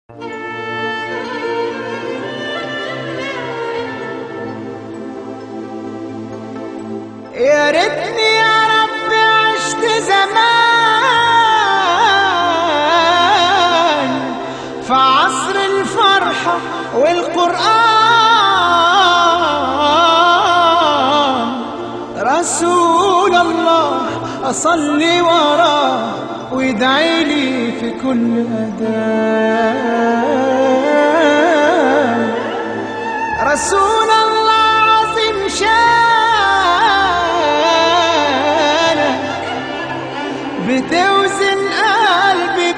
يا ريتني يا رب عشت زمان في عصر الفرحة والقرآن رسول الله أصلي وراه ويدعي لي في كل أذان رسول الله عظيم شانك بتوزن قلبي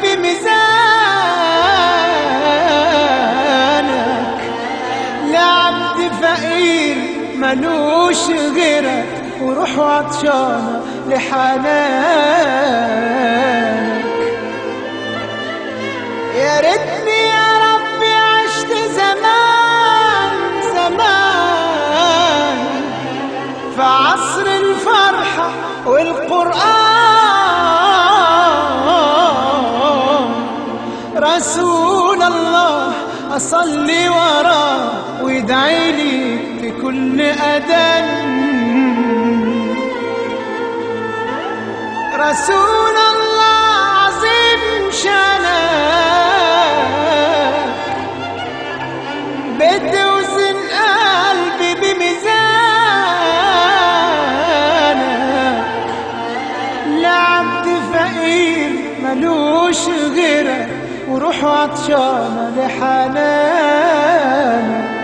بميزانك لعبد فقير ملوش غيرك وروح عطشانة لحنانك يا ريتني يا ربي عشت زمان زمان في عصر الفرحة والقرآن رسول الله أصلي وراه ويدعي لي في كل أذان رسول الله عظيم شانك بتوزن قلبي بميزانك لعبد فقير ملوش غيرك وروح عطشانة لحنانك